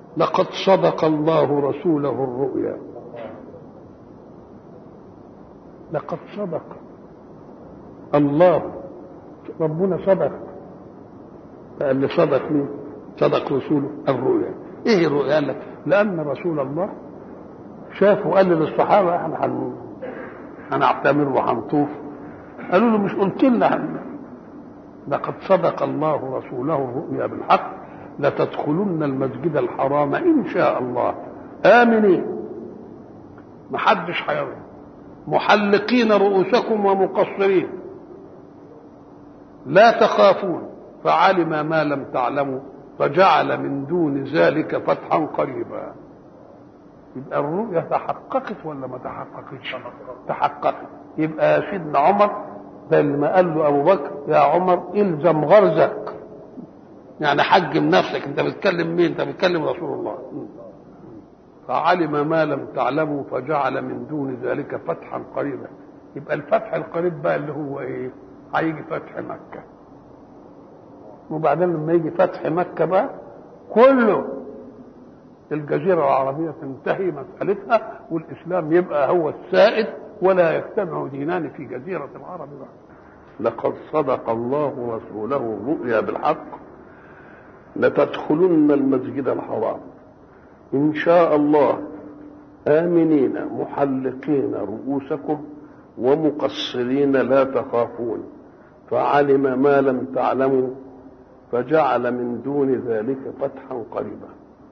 لقد صدق الله رسوله الرؤيا لقد صدق الله ربنا صدق قال لي صدق مين صدق رسوله الرؤيا ايه الرؤيا قال لك لان رسول الله شاف وقال للصحابه احنا هن هنعتمر وهنطوف قالوا له مش قلت لنا لقد صدق الله رسوله الرؤيا بالحق لتدخلن المسجد الحرام ان شاء الله امنين محدش هيرضى محلقين رؤوسكم ومقصرين لا تخافون فعلم ما لم تعلموا فجعل من دون ذلك فتحا قريبا يبقى الرؤيا تحققت ولا ما تحققتش تحققت يبقى سيدنا عمر زي ما قال له ابو بكر يا عمر الزم غرزك يعني حجم نفسك انت بتكلم مين انت بتكلم رسول الله فعلم ما لم تعلموا فجعل من دون ذلك فتحا قريبا يبقى الفتح القريب بقى اللي هو ايه هيجي فتح مكه وبعدين لما يجي فتح مكه بقى كله الجزيره العربيه تنتهي مسالتها والاسلام يبقى هو السائد ولا يجتمع دينان في جزيره العرب بقى لقد صدق الله رسوله الرؤيا بالحق لتدخلن المسجد الحرام ان شاء الله امنين محلقين رؤوسكم ومقصرين لا تخافون فعلم ما لم تعلموا فجعل من دون ذلك فتحا قريبا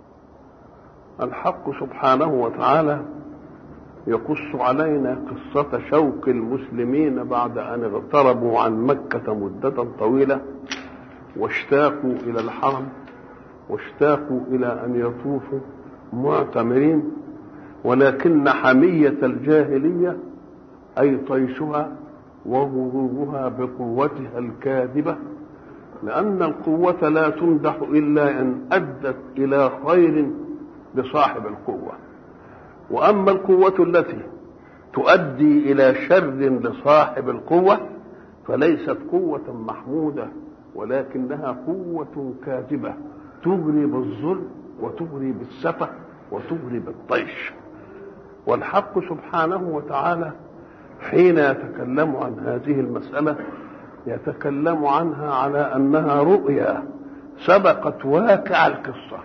الحق سبحانه وتعالى يقص علينا قصة شوق المسلمين بعد أن اغتربوا عن مكة مدة طويلة واشتاقوا إلى الحرم واشتاقوا إلى أن يطوفوا معتمرين ولكن حمية الجاهلية أي طيشها وغرورها بقوتها الكاذبة لأن القوة لا تمدح إلا إن أدت إلى خير لصاحب القوة وأما القوة التي تؤدي إلى شر لصاحب القوة فليست قوة محمودة ولكنها قوة كاذبة تغري بالظلم وتغري بالسفة وتغري بالطيش والحق سبحانه وتعالى حين يتكلم عن هذه المسألة يتكلم عنها على أنها رؤيا سبقت واقع القصة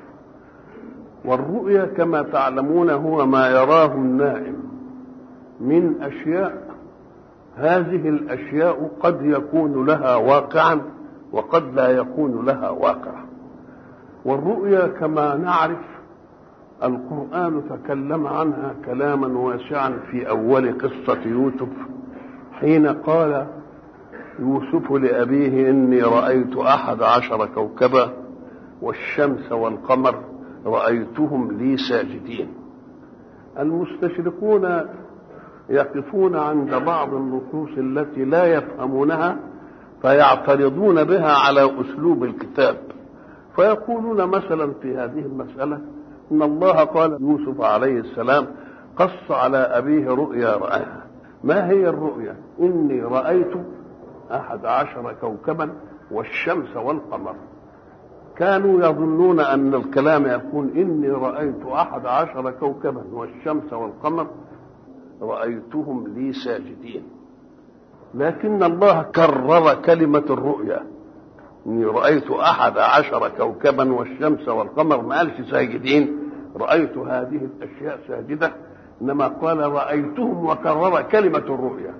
والرؤيا كما تعلمون هو ما يراه النائم من أشياء هذه الأشياء قد يكون لها واقعا وقد لا يكون لها واقع والرؤيا كما نعرف القرآن تكلم عنها كلاما واسعا في أول قصة يوسف حين قال يوسف لأبيه إني رأيت أحد عشر كوكبا والشمس والقمر رأيتهم لي ساجدين المستشرقون يقفون عند بعض النصوص التي لا يفهمونها فيعترضون بها على أسلوب الكتاب فيقولون مثلا في هذه المسألة إن الله قال يوسف عليه السلام قص على أبيه رؤيا رآها ما هي الرؤيا إني رأيت أحد عشر كوكبا والشمس والقمر كانوا يظنون أن الكلام يكون إني رأيت أحد عشر كوكبا والشمس والقمر رأيتهم لي ساجدين لكن الله كرر كلمة الرؤيا إني رأيت أحد عشر كوكبا والشمس والقمر ما قالش ساجدين رأيت هذه الأشياء ساجدة إنما قال رأيتهم وكرر كلمة الرؤيا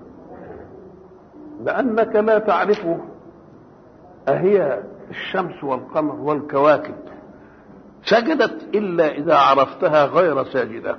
لأنك لا تعرف أهي الشمس والقمر والكواكب سجدت إلا إذا عرفتها غير ساجدة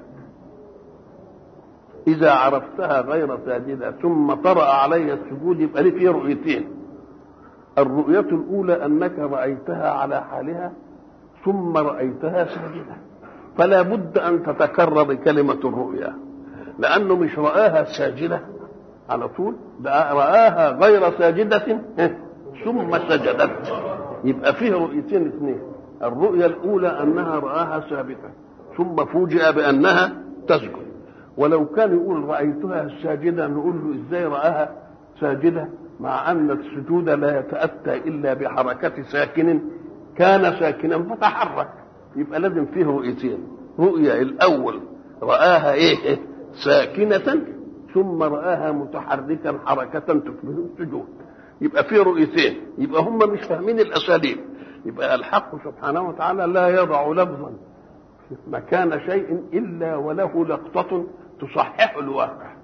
إذا عرفتها غير ساجدة ثم طرأ عليها السجود يبقى لي فيه رؤيتين الرؤية الأولى أنك رأيتها على حالها ثم رأيتها ساجدة فلا بد أن تتكرر كلمة الرؤيا لأنه مش رآها ساجدة على طول ده رآها غير ساجدة ثم سجدت يبقى فيه رؤيتين اثنين الرؤيا الأولى أنها رآها ثابتة ثم فوجئ بأنها تسجد ولو كان يقول رأيتها ساجدة نقول له إزاي رآها ساجدة مع أن السجود لا يتأتى إلا بحركة ساكن كان ساكنا فتحرك يبقى لازم فيه رؤيتين رؤية الأول رآها إيه ساكنة ثم رآها متحركا حركة تكمل السجود يبقى فيه رؤيتين يبقى هم مش فاهمين الأساليب يبقى الحق سبحانه وتعالى لا يضع لفظا مكان شيء إلا وله لقطة تصحح الواقع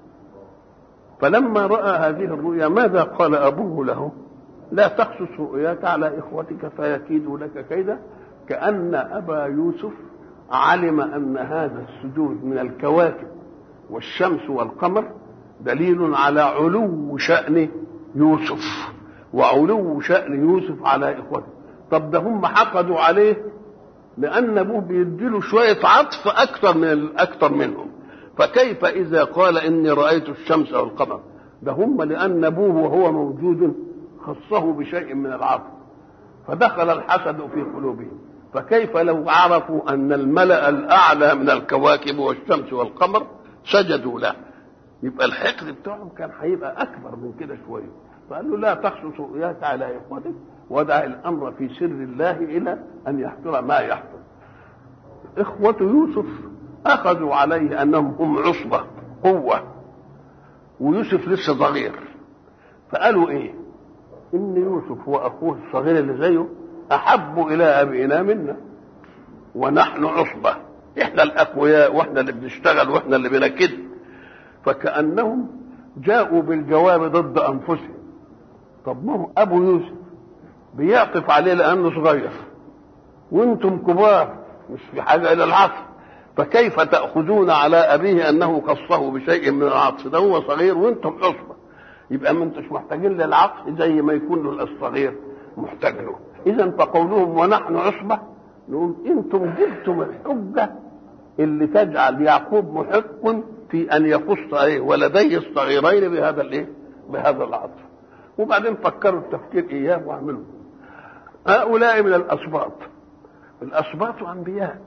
فلما رأى هذه الرؤيا ماذا قال أبوه له لا تقصص رؤياك على إخوتك فيكيدوا لك كيدا كأن أبا يوسف علم أن هذا السجود من الكواكب والشمس والقمر دليل على علو شأن يوسف وعلو شأن يوسف على إخوته طب ده هم حقدوا عليه لأن أبوه بيديله شوية عطف أكثر من أكثر منهم فكيف إذا قال إني رأيت الشمس أو القمر ده هم لأن أبوه وهو موجود خصه بشيء من العطف فدخل الحسد في قلوبهم فكيف لو عرفوا أن الملأ الأعلى من الكواكب والشمس والقمر سجدوا له يبقى الحقد بتاعهم كان هيبقى أكبر من كده شوية فقال له لا تخصص رؤياك على إخوتك ودع الأمر في سر الله إلى أن يحصل ما يحصل إخوة يوسف أخذوا عليه أنهم هم عصبة قوة ويوسف لسه صغير فقالوا إيه إن يوسف وأخوه الصغير اللي زيه أحب إلى أبينا منا ونحن عصبة إحنا الأقوياء وإحنا اللي بنشتغل وإحنا اللي بنكد فكأنهم جاءوا بالجواب ضد أنفسهم طب ما هو أبو يوسف بيعطف عليه لأنه صغير وأنتم كبار مش في حاجة إلى العطف فكيف تأخذون على أبيه أنه خصه بشيء من العطف ده هو صغير وأنتم عصبة يبقى ما أنتش محتاجين للعطف زي ما يكون الصغير محتاج له إذا فقولهم ونحن عصبة نقول أنتم جبتم الحجة اللي تجعل يعقوب محق في أن يخص عليه ولديه الصغيرين بهذا الإيه؟ بهذا العطف وبعدين فكروا التفكير إياه واعملوا هؤلاء من الأسباط الأسباط أنبياء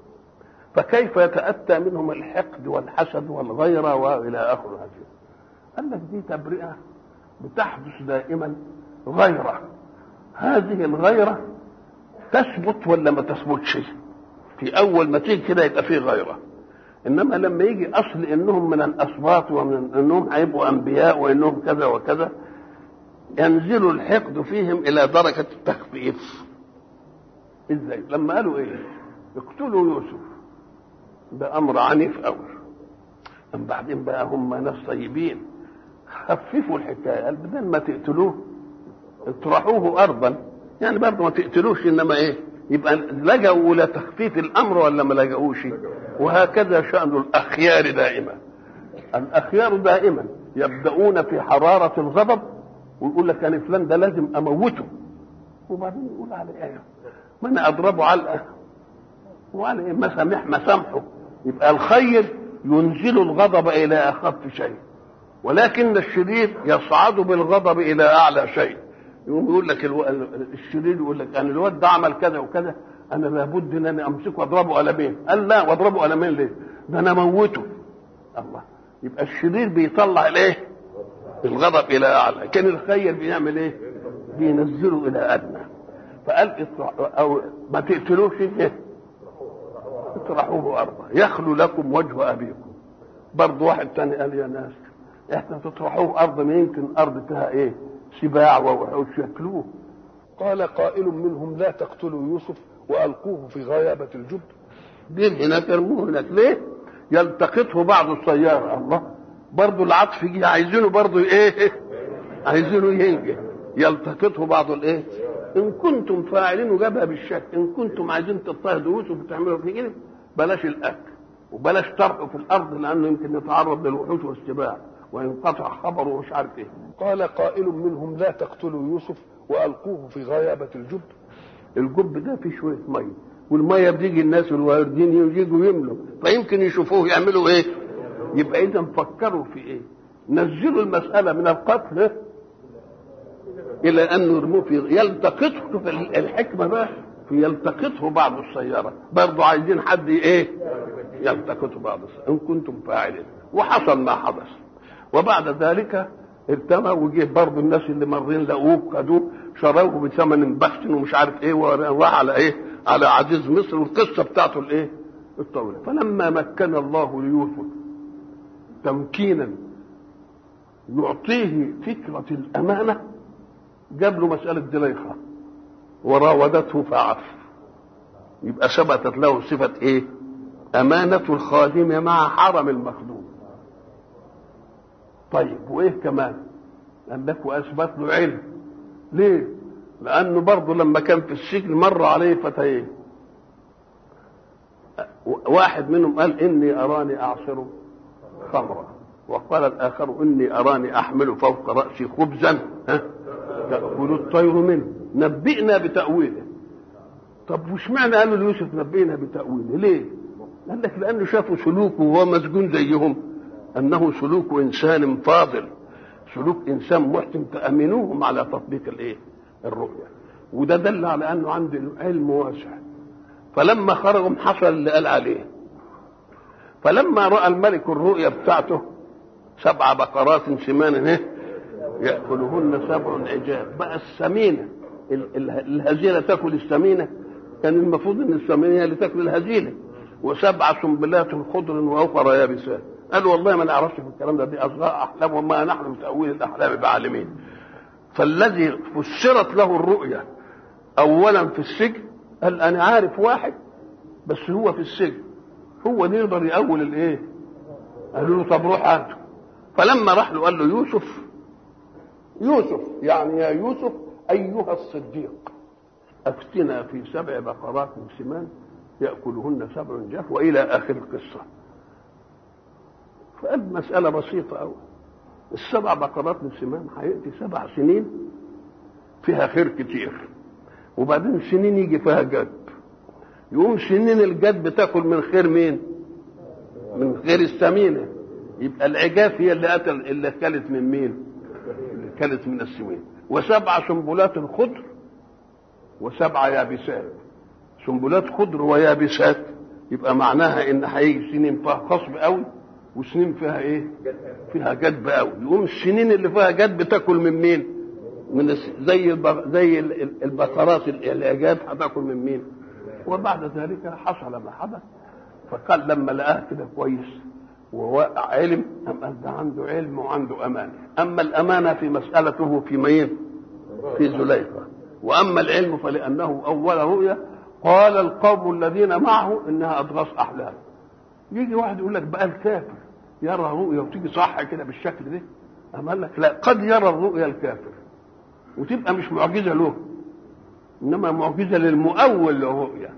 فكيف يتأتى منهم الحقد والحسد والغيرة وإلى آخر هذه قال لك دي تبرئة بتحدث دائما غيرة هذه الغيرة تثبت ولا ما تثبتش في أول ما تيجي كده يبقى فيه غيرة إنما لما يجي أصل إنهم من الأسباط ومن إنهم هيبقوا أنبياء وإنهم كذا وكذا ينزل الحقد فيهم إلى درجة التخفيف إزاي لما قالوا إيه اقتلوا يوسف ده امر عنيف قوي من بعدين بقى هم ناس طيبين خففوا الحكايه قال بدل ما تقتلوه اطرحوه ارضا يعني برضه ما تقتلوش انما ايه يبقى لجأوا الى تخفيف الامر ولا ما لجأوش وهكذا شأن الاخيار دائما الاخيار دائما يبدأون في حرارة الغضب ويقول لك انا فلان ده لازم اموته وبعدين يقول على ايه ما انا اضربه علقه وعلى ايه مسامح مسامحه يبقى الخير ينزل الغضب الى اخف شيء ولكن الشرير يصعد بالغضب الى اعلى شيء يقوم يقول لك الو... الشرير يقول لك انا الواد ده عمل كذا وكذا انا لابد ان انا امسكه واضربه قلمين قال لا واضربه قلمين ليه؟ ده انا اموته الله يبقى الشرير بيطلع الايه؟ الغضب الى اعلى كان الخير بيعمل ايه؟ بينزله الى ادنى فقال او ما تقتلوش ايه؟ اطرحوه ارضا يخلو لكم وجه ابيكم برضه واحد تاني قال يا ناس احنا تطرحوه ارض ما يمكن ارض فيها ايه سباع ووحوش ياكلوه قال قائل منهم لا تقتلوا يوسف والقوه في غيابه الجب دين هناك ارموه هناك ليه يلتقطه بعض السيارة الله برضه العطف يجي عايزينه برضه ايه عايزينه ينجح يلتقطه بعض الايه ان كنتم فاعلين وجابها بالشك ان كنتم عايزين تضطهدوا يوسف وتعملوا في كده بلاش الاكل وبلاش طرحه في الارض لانه يمكن يتعرض للوحوش والسباع وينقطع خبره ومش عارف ايه قال قائل منهم لا تقتلوا يوسف والقوه في غيابه الجب الجب ده فيه شويه ميه والميه بتيجي الناس الواردين يجوا يملوا فيمكن يشوفوه يعملوا ايه يبقى اذا فكروا في ايه نزلوا المساله من القتل الى ان يرموه في يلتقطه في الحكمه بقى في يلتقطه بعض السياره برضه عايزين حد ايه يلتقطه بعض السيارة. ان كنتم فاعلين وحصل ما حدث وبعد ذلك ارتمى وجه برضه الناس اللي مارين لقوه خدوه شروه بثمن بخس ومش عارف ايه وراح على ايه على عزيز مصر والقصه بتاعته الايه الطويله فلما مكن الله ليوسف تمكينا يعطيه فكره الامانه جاب له مساله زليخه وراودته فعف يبقى ثبتت له صفه ايه امانه الخادم مع حرم المخدوم طيب وايه كمان قال لك واثبت له علم ليه لانه برضه لما كان في السجن مر عليه فتيين واحد منهم قال اني اراني اعصر خمرا وقال الاخر اني اراني احمل فوق راسي خبزا ها تاكل الطير منه نبئنا بتاويله طب وش معنى قالوا ليوسف نبئنا بتاويله ليه قال لك لانه شافوا سلوكه وهو مسجون زيهم انه سلوك انسان فاضل سلوك انسان محسن فامنوهم على تطبيق الايه الرؤيا وده دل على انه عنده علم واسع فلما خرجوا حصل اللي قال عليه فلما راى الملك الرؤيا بتاعته سبع بقرات سمان ايه ياكلهن سبع عجاب بقى السمينه الهزيله تاكل السمينه كان المفروض ان السمينه هي اللي تاكل الهزيله وسبع سنبلات خضر واخرى يابسات قال والله ما نعرفش في الكلام ده دي اصغاء احلام وما نحن بتاويل الاحلام بعالمين فالذي فسرت له الرؤيا اولا في السجن قال انا عارف واحد بس هو في السجن هو يقدر يأول الايه قالوا له طب روح هاته فلما راح له قال له يوسف يوسف يعني يا يوسف ايها الصديق افتنا في سبع بقرات سمان ياكلهن سبع جاف والى اخر القصه فقال مساله بسيطه قوي السبع بقرات من سمان هيأتي سبع سنين فيها خير كتير وبعدين سنين يجي فيها جد يقوم سنين الجد بتاكل من خير مين من خير السمينة يبقى العجاف هي اللي قتل اللي كلت من مين اللي كلت من السمين وسبع سنبلات خضر وسبع يابسات سنبلات خضر ويابسات يبقى معناها ان هيجي سنين فيها خصب قوي وسنين فيها ايه فيها جدب قوي يقوم السنين اللي فيها جدب تاكل من مين من زي زي البقرات الاعجاب هتاكل من مين وبعد ذلك حصل ما حدث فقال لما لقاه كده كويس ووقع علم أم قال ده عنده علم وعنده أمانة أما الأمانة في مسألته في مين في زليخة وأما العلم فلأنه أول رؤيا قال القوم الذين معه إنها أضغاث أحلام يجي واحد يقول لك بقى الكافر يرى رؤيا وتيجي صح كده بالشكل ده أما قال لك لا قد يرى الرؤيا الكافر وتبقى مش معجزة له إنما معجزة للمؤول للرؤيا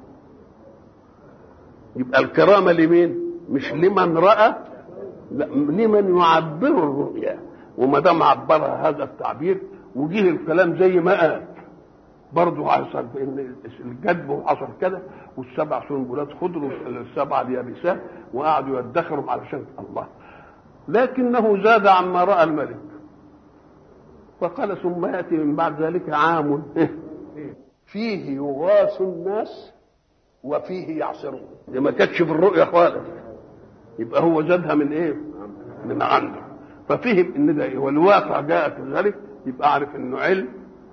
يبقى الكرامة لمين؟ مش لمن رأى لا لمن يعبر الرؤيا وما دام عبرها هذا التعبير وجه الكلام زي ما قال برضه حصل ان الجدب وحصل كده والسبع سنبلات خضر والسبع اليابسات وقعدوا يدخروا علشان الله لكنه زاد عما راى الملك فقال ثم ياتي من بعد ذلك عام فيه يغاث الناس وفيه يعصرون دي ما كانتش في الرؤيا خالص يبقى هو زادها من ايه من عنده ففهم ان ده والواقع جاء في ذلك يبقى عارف انه علم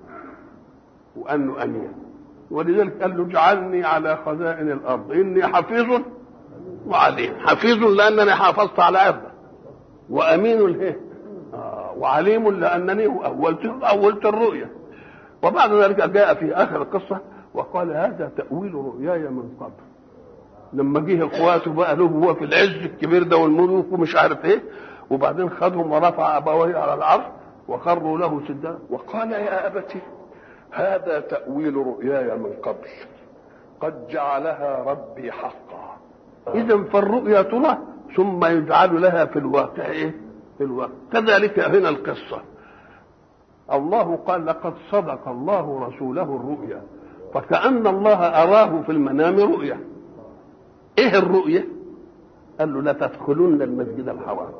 وانه امين ولذلك قال له اجعلني على خزائن الارض اني حفيظ وعليم حفيظ لانني حافظت على عبده وامين له آه وعليم لانني اولت اولت الرؤيا وبعد ذلك جاء في اخر القصه وقال هذا تاويل رؤياي من قبل لما جه اخواته بقى له هو في العز الكبير ده والملوك ومش عارف ايه وبعدين خدهم ورفع ابويه على العرش وخروا له سدا وقال يا ابتي هذا تاويل رؤياي من قبل قد جعلها ربي حقا اذا فالرؤيا ترى ثم يجعل لها في الواقع ايه في الواقع كذلك هنا القصه الله قال لقد صدق الله رسوله الرؤيا فكأن الله أراه في المنام رؤيا إيه الرؤيا قال له لا تدخلن المسجد الحرام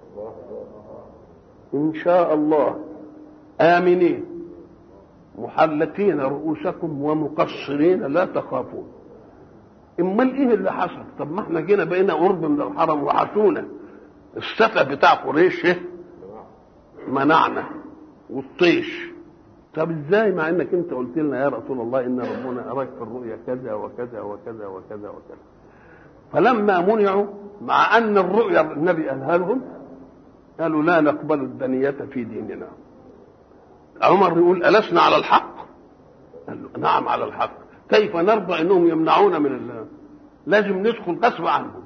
إن شاء الله آمنين محلقين رؤوسكم ومقصرين لا تخافون امال ايه اللي حصل طب ما احنا جينا بقينا قرب من الحرم وحشونا السفه بتاع قريش منعنا والطيش طب ازاي مع انك انت قلت لنا يا رسول الله ان ربنا اراك في الرؤيا كذا وكذا وكذا وكذا وكذا فلما منعوا مع ان الرؤيا النبي قالها لهم قالوا لا نقبل الدنية في ديننا عمر يقول ألسنا على الحق قال له نعم على الحق كيف نرضى انهم يمنعونا من الله لازم ندخل غصب عنهم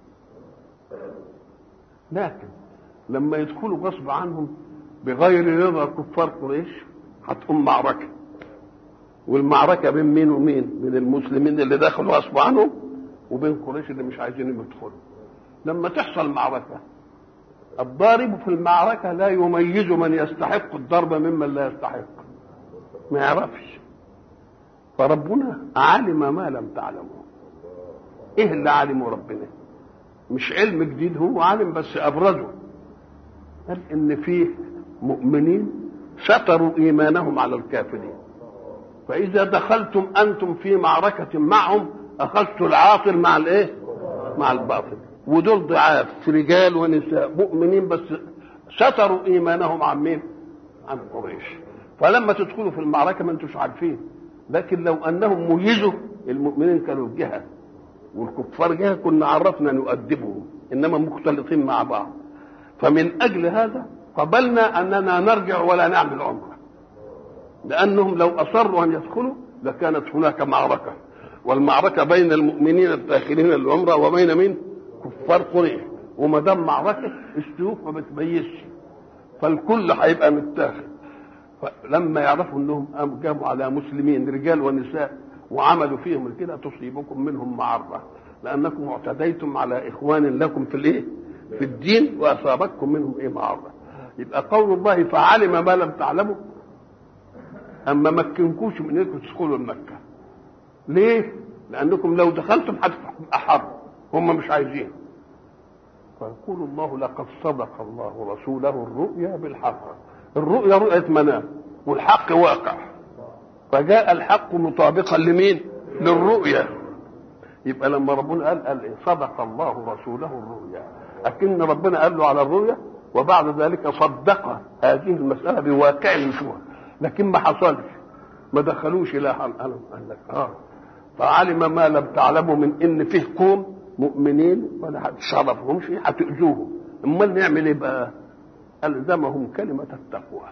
لكن لما يدخلوا غصب عنهم بغير رضا كفار قريش هتقوم معركه والمعركه بين مين ومين؟ بين المسلمين اللي دخلوا غصب عنهم وبين قريش اللي مش عايزين يدخلوا لما تحصل معركه الضارب في المعركه لا يميز من يستحق الضرب ممن لا يستحق ما يعرفش فربنا علم ما لم تعلموا ايه اللي علمه ربنا مش علم جديد هو عالم بس ابرزه قال ان فيه مؤمنين ستروا ايمانهم على الكافرين فاذا دخلتم انتم في معركه معهم اخذتوا العاطل مع الايه مع الباطل ودول ضعاف رجال ونساء مؤمنين بس ستروا ايمانهم عن مين عن قريش فلما تدخلوا في المعركه ما انتوش عارفين لكن لو انهم ميزوا المؤمنين كانوا جهه والكفار جهه كنا عرفنا نؤدبهم انما مختلطين مع بعض فمن اجل هذا قبلنا اننا نرجع ولا نعمل عمره لانهم لو اصروا ان يدخلوا لكانت هناك معركه والمعركه بين المؤمنين الداخلين العمره وبين مين؟ كفار قريش وما دام معركه السيوف ما بتميزش فالكل هيبقى متاخد فلما يعرفوا انهم قاموا على مسلمين رجال ونساء وعملوا فيهم كده تصيبكم منهم معره لانكم اعتديتم على اخوان لكم في الايه؟ في الدين واصابتكم منهم ايه معره يبقى قول الله فعلم ما لم تعلموا اما مكنكوش من انكم تدخلوا مكه ليه؟ لانكم لو دخلتم هتبقى حرب هم مش عايزين فيقول الله لقد صدق الله رسوله الرؤيا بالحق الرؤيا رؤية منام والحق واقع فجاء الحق مطابقا لمين للرؤيا يبقى لما ربنا قال قال إيه؟ صدق الله رسوله الرؤيا لكن ربنا قال له على الرؤيا وبعد ذلك صدق هذه المسألة بواقع النشوء لكن ما حصلش ما دخلوش إلى حل قال لك اه فعلم ما لم تعلموا من ان فيه قوم مؤمنين ولا هتشرفهمش هتؤذوهم امال نعمل ايه بقى الزمهم كلمه التقوى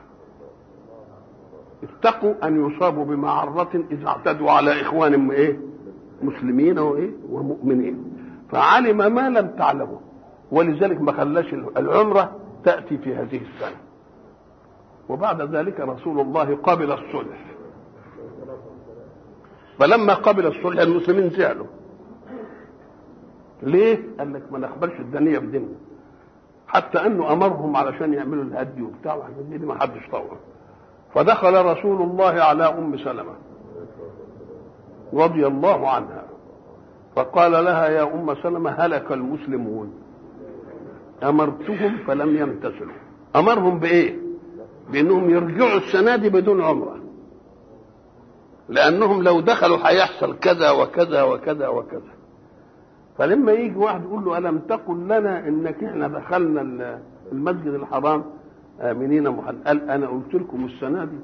اتقوا ان يصابوا بمعره اذا اعتدوا على اخوانهم ايه مسلمين وايه ومؤمنين فعلم ما لم تعلموا ولذلك ما خلاش العمره تاتي في هذه السنه وبعد ذلك رسول الله قبل الصلح فلما قبل الصلح المسلمين زعلوا ليه؟ قال لك ما نقبلش الدنيا بديننا حتى انه امرهم علشان يعملوا الهدي وبتاع والحاجات دي ما حدش طوع فدخل رسول الله على ام سلمه رضي الله عنها فقال لها يا ام سلمه هلك المسلمون امرتهم فلم يمتثلوا امرهم بايه؟ بانهم يرجعوا السنه دي بدون عمره لانهم لو دخلوا هيحصل كذا وكذا وكذا وكذا فلما يجي واحد يقول له الم تقل لنا انك احنا دخلنا المسجد الحرام امنين محل قال انا قلت لكم السنه دي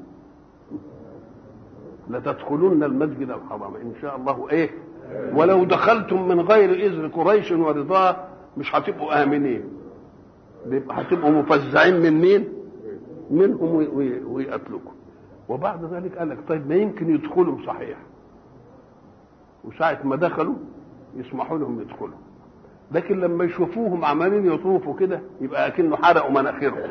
لتدخلن المسجد الحرام ان شاء الله ايه ولو دخلتم من غير اذن قريش ورضاه مش هتبقوا امنين هتبقوا مفزعين من مين منهم ويقتلكم وبعد ذلك قال لك طيب ما يمكن يدخلوا صحيح وساعة ما دخلوا يسمحوا لهم يدخلوا لكن لما يشوفوهم عمالين يطوفوا كده يبقى اكنه حرقوا مناخيرهم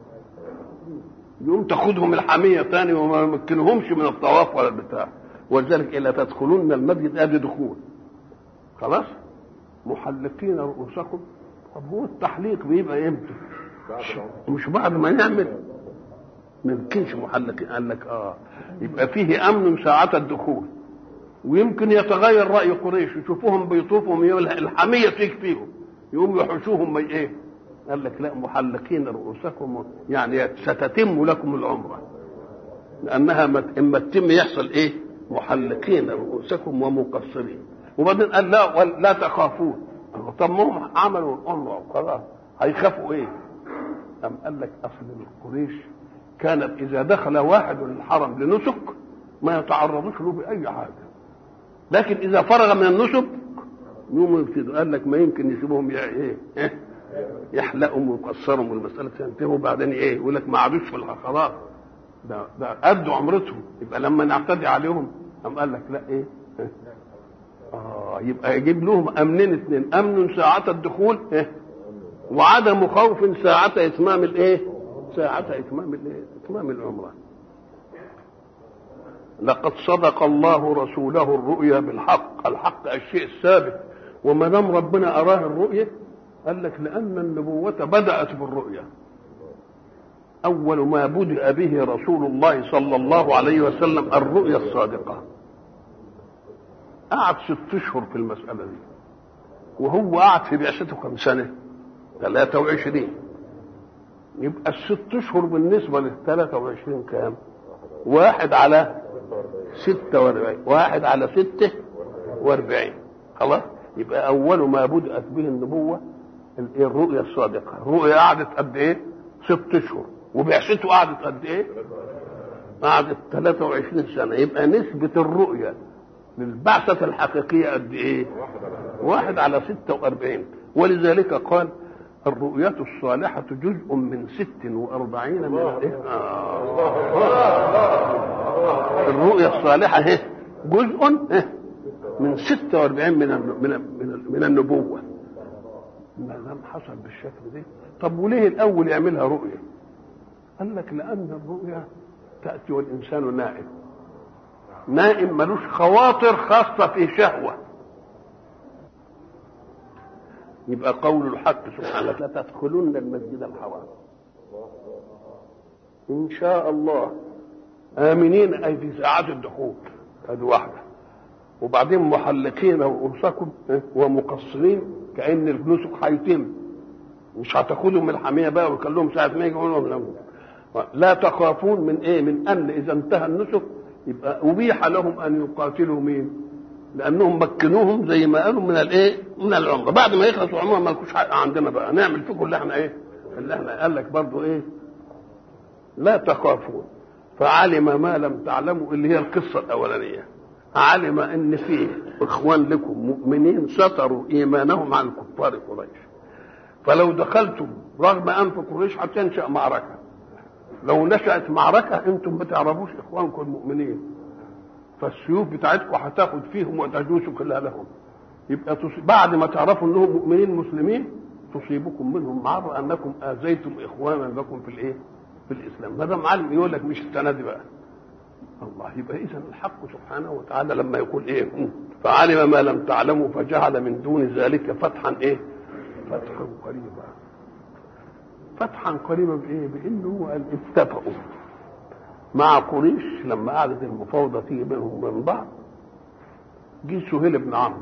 يقوم تاخدهم الحمية تاني وما يمكنهمش من الطواف ولا البتاع ولذلك إلا تدخلون المسجد ادي دخول خلاص محلقين رؤوسكم طب هو التحليق بيبقى امتى؟ مش بعد ما نعمل ما يمكنش محلقين قال لك اه يبقى فيه امن ساعة الدخول ويمكن يتغير راي قريش يشوفوهم بيطوفوا الحميه تيجي فيهم يقوم يحوشوهم ايه؟ قال لك لا محلقين رؤوسكم يعني ستتم لكم العمره لانها اما تتم يحصل ايه؟ محلقين رؤوسكم ومقصرين وبعدين قال لا لا تخافون طب ما هم عملوا العمره وخلاص هيخافوا ايه؟ أم قال لك اصل القريش كانت اذا دخل واحد الحرم لنسك ما يتعرضوش له باي حاجه لكن اذا فرغ من النسك يوم يفسدوا قال لك ما يمكن يسيبوهم ي- ايه إيه؟ يحلقهم ويكسرهم والمساله تنتهي وبعدين ايه يقول لك ما عادوش في الح- خلاص ده ده ادوا عمرتهم يبقى لما نعتدي عليهم قام قال لك لا ايه إيه؟ اه يبقى يجيب لهم امنين اثنين امن ساعة الدخول إيه؟ وعدم خوف ساعة اتمام الايه ساعة اتمام الايه اتمام العمرة لقد صدق الله رسوله الرؤيا بالحق الحق الشيء الثابت وما دام ربنا اراه الرؤيا قال لك لان النبوة بدأت بالرؤيا اول ما بدأ به رسول الله صلى الله عليه وسلم الرؤيا الصادقة قعد ست اشهر في المسألة دي وهو قعد في بعثته كم سنة 23 يبقى الست اشهر بالنسبة لل 23 كام واحد على 46 واحد على 46 خلاص يبقى اول ما بدأت به النبوة ال- الرؤيا الصادقة الرؤيا قعدت قد ايه ست اشهر وبعثته قعدت قد ايه قعدت 23 سنة يبقى نسبة الرؤيا للبعثة الحقيقية قد ايه واحد على ستة وأربعين ولذلك قال الرؤية الصالحة جزء من ست وأربعين من الإيه؟ آه. الرؤية الصالحة هي جزء إيه؟ من ستة وأربعين من الن- من من, من النبوة ما دام حصل بالشكل ده طب وليه الأول يعملها رؤية؟ قال لك لأن الرؤيا تأتي والإنسان نائم نائم ملوش خواطر خاصة في شهوة يبقى قول الحق سبحانه لا تدخلن المسجد الحرام إن شاء الله آمنين أي في ساعات الدخول هذه واحدة وبعدين محلقين رؤوسكم ومقصرين كأن النسك هيتم مش هتاخدهم من الحمية بقى ويقول لهم ساعة ما يجوا لهم لهم لا تخافون من ايه من ان اذا انتهى النسك يبقى ابيح لهم ان يقاتلوا مين لانهم مكنوهم زي ما قالوا من الايه من العمره بعد ما يخلصوا عمره ما لكوش حق عندنا بقى نعمل فيكم اللي احنا ايه اللي احنا قال لك برضه ايه لا تخافون فعلم ما لم تعلموا اللي هي القصه الاولانيه علم ان فيه اخوان لكم مؤمنين ستروا ايمانهم عن كفار قريش فلو دخلتم رغم انف قريش هتنشا معركه لو نشأت معركة انتم ما تعرفوش اخوانكم المؤمنين فالسيوف بتاعتكم هتاخد فيهم وتجوسوا كلها لهم يبقى تص... بعد ما تعرفوا انهم مؤمنين مسلمين تصيبكم منهم معرة انكم اذيتم اخوانا لكم في الايه؟ في الاسلام ما دام علم يقول لك مش السنه دي بقى الله يبقى اذا الحق سبحانه وتعالى لما يقول ايه فعلم ما لم تعلموا فجعل من دون ذلك فتحا ايه؟ فتحا قريبا فتحا قريبا بايه؟ بانه قال اتفقوا مع قريش لما قعدت المفاوضه تيجي بينهم وبين بعض جه سهيل بن عمرو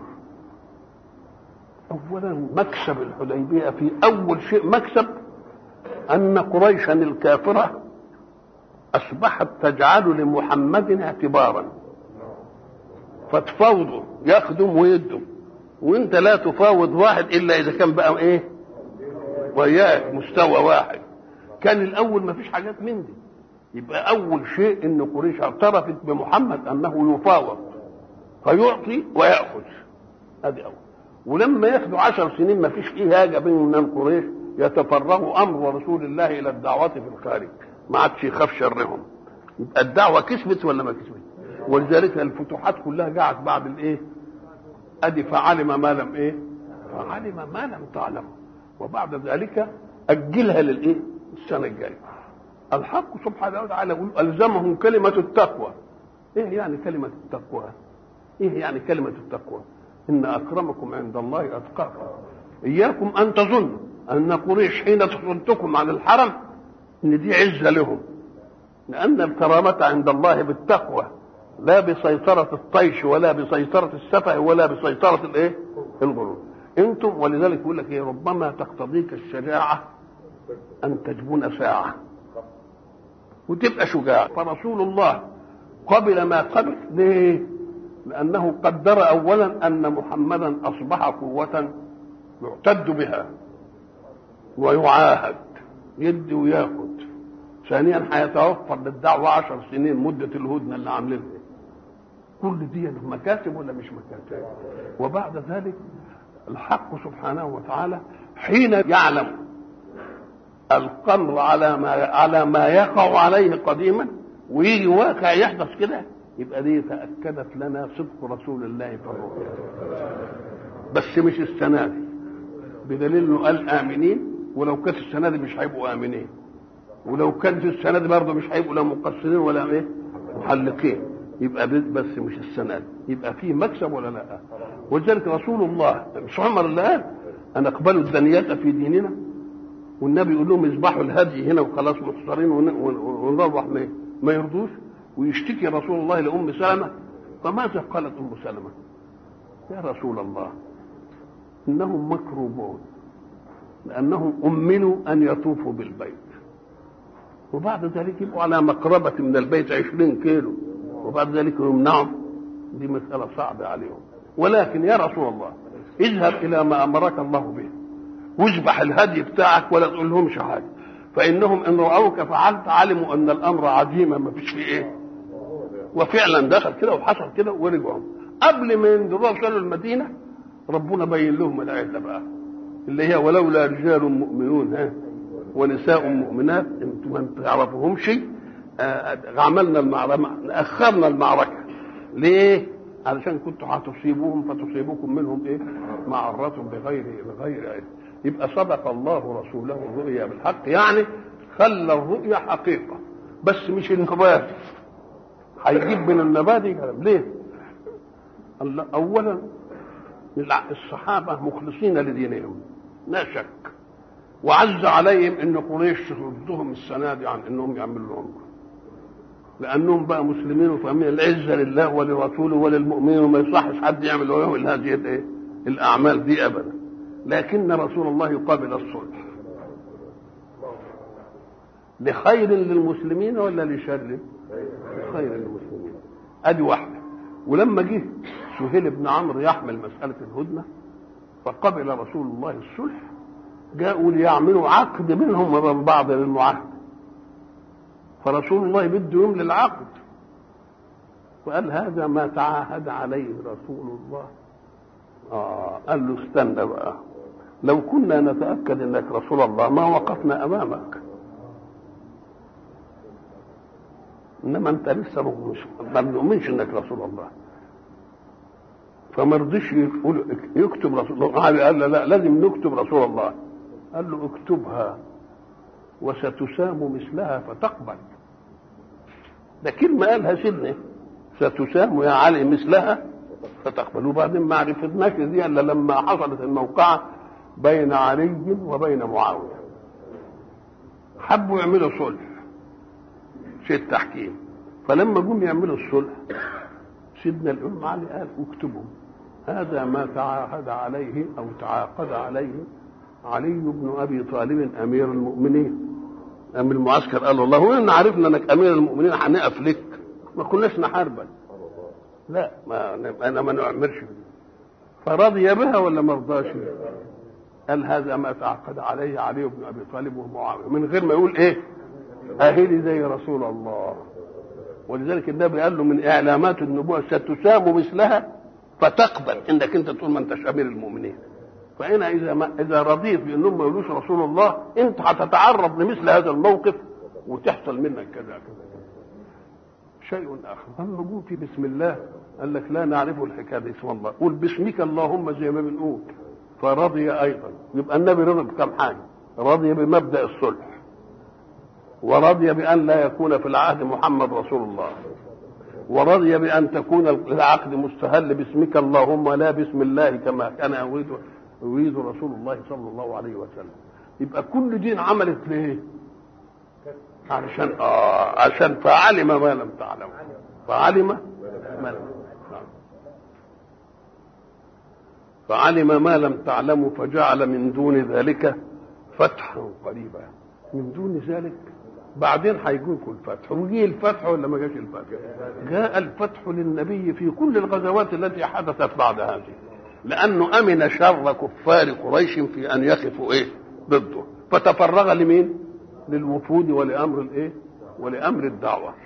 اولا مكسب الحديبيه في اول شيء مكسب ان قريشا الكافره اصبحت تجعل لمحمد اعتبارا فتفاوضوا يخدم ويدم وانت لا تفاوض واحد الا اذا كان بقى ايه وياك مستوى واحد كان الاول ما فيش حاجات من دي يبقى اول شيء ان قريش اعترفت بمحمد انه يفاوض فيعطي وياخذ ادي اول ولما ياخدوا عشر سنين ما فيش فيه حاجه بين من قريش يتفرغوا امر رسول الله الى الدعوه في الخارج ما عادش يخاف شرهم يبقى الدعوه كسبت ولا ما كسبت ولذلك الفتوحات كلها جاءت بعد الايه ادي فعلم ما لم ايه فعلم ما لم تعلم وبعد ذلك اجلها للايه السنه الجايه الحق سبحانه وتعالى يقول الزمهم كلمه التقوى ايه يعني كلمه التقوى ايه يعني كلمه التقوى ان اكرمكم عند الله اتقاكم اياكم ان تظنوا ان قريش حين تصدكم عن الحرم ان دي عزه لهم لان الكرامه عند الله بالتقوى لا بسيطرة الطيش ولا بسيطرة السفه ولا بسيطرة الايه؟ الغرور. انتم ولذلك يقول لك ايه ربما تقتضيك الشجاعة ان تجبن ساعة. وتبقى شجاع فرسول الله قبل ما قبل ليه؟ لأنه قدر أولا أن محمدا أصبح قوة يعتد بها ويعاهد يدي وياخد ثانيا هيتوفر للدعوه عشر سنين مده الهدنه اللي عاملينها كل دي مكاسب ولا مش مكاسب وبعد ذلك الحق سبحانه وتعالى حين يعلم القمر على ما على ما يقع عليه قديما ويجي واقع يحدث كده يبقى دي تاكدت لنا صدق رسول الله في الرؤيا بس مش السنه دي بدليل انه قال امنين ولو كانت السنه دي مش هيبقوا امنين ولو كانت السنه دي برضه مش هيبقوا لا مقصرين ولا ايه محلقين يبقى بس مش السنه دي يبقى في مكسب ولا لا ولذلك رسول الله مش عمر اللي قال ان اقبلوا الدنيات في ديننا والنبي يقول لهم اذبحوا الهدي هنا وخلاص محصرين ونروح ما, ما يرضوش ويشتكي رسول الله لام سلمه فماذا قالت ام سلمه؟ يا رسول الله انهم مكروبون لانهم امنوا ان يطوفوا بالبيت وبعد ذلك يبقوا على مقربة من البيت عشرين كيلو وبعد ذلك يمنعهم دي مسألة صعبة عليهم ولكن يا رسول الله اذهب إلى ما أمرك الله به واذبح الهدي بتاعك ولا تقول لهمش حاجة فإنهم إن رأوك فعلت علموا أن الأمر عزيمة ما فيش فيه إيه وفعلا دخل كده وحصل كده ورجعوا قبل ما ينزلوا وصلوا المدينة ربنا بين لهم الآية بقى اللي هي ولولا رجال مؤمنون ها ونساء مؤمنات انتم ما تعرفوهمش عملنا المعركة أخرنا المعركة ليه؟ علشان كنتوا هتصيبوهم فتصيبكم منهم ايه؟ معرة بغير بغير علم يبقى صدق الله رسوله الرؤيا بالحق يعني خلى الرؤيا حقيقة بس مش النبات هيجيب من النبات كلام ليه؟ أولا الصحابة مخلصين لدينهم لا شك وعز عليهم ان قريش تردهم السنه دي عن انهم يعملوا لهم لانهم بقى مسلمين وفاهمين العزه لله ولرسوله وللمؤمنين وما يصحش حد يعمل لهم هذه الايه؟ الاعمال دي ابدا لكن رسول الله يقابل الصلح لخير للمسلمين ولا لشر؟ لخير للمسلمين ادي واحده ولما جه سهيل بن عمرو يحمل مساله الهدنه فقبل رسول الله الصلح جاءوا ليعملوا عقد منهم وبين بعض للمعاهدة فرسول الله بده يوم للعقد وقال هذا ما تعاهد عليه رسول الله آه قال له استنى بقى لو كنا نتأكد انك رسول الله ما وقفنا امامك انما انت لسه مش ما بنؤمنش انك رسول الله فما رضيش يقول يكتب رسول الله قال لا, لا لازم نكتب رسول الله قال له اكتبها وستسام مثلها فتقبل ده كلمة قالها سيدنا ستسام يا علي مثلها فتقبل وبعدين ما عرفناش دي الا لما حصلت الموقعة بين علي وبين معاوية حبوا يعملوا صلح شيء التحكيم فلما جم يعملوا الصلح سيدنا الإمام علي قال اكتبوا هذا ما تعاهد عليه أو تعاقد عليه علي بن ابي طالب امير المؤمنين امير المعسكر قال له والله ان عرفنا انك امير المؤمنين هنقف لك ما كناش نحاربك لا ما انا ما نعمرش فرضي بها ولا ما رضاش قال هذا ما تعقد عليه علي بن ابي طالب ومعاويه من غير ما يقول ايه اهلي زي رسول الله ولذلك النبي قال له من اعلامات النبوه ستسام مثلها فتقبل انك انت تقول ما انتش امير المؤمنين فهنا اذا ما اذا رضيت بانهم ما يقولوش رسول الله انت هتتعرض لمثل هذا الموقف وتحصل منك كذا كذا شيء اخر اما قول في بسم الله قال لك لا نعرف الحكايه دي اسم الله قول باسمك اللهم زي ما بنقول فرضي ايضا يبقى النبي رضي بكم حاجه رضي بمبدا الصلح ورضي بان لا يكون في العهد محمد رسول الله ورضي بان تكون العقد مستهل باسمك اللهم لا باسم الله كما كان يريد يريد رسول الله صلى الله عليه وسلم يبقى كل دين عملت ليه علشان آه عشان فعلم ما لم تعلم فعلم ما لم فعلم ما لم تعلموا فجعل من دون ذلك فتحا قريبا من دون ذلك بعدين هيجيكم الفتح وجي الفتح ولا ما جاش الفتح جاء الفتح للنبي في كل الغزوات التي حدثت بعد هذه لانه امن شر كفار قريش في ان يقفوا ايه ضده فتفرغ لمين للوفود ولامر الايه ولامر الدعوه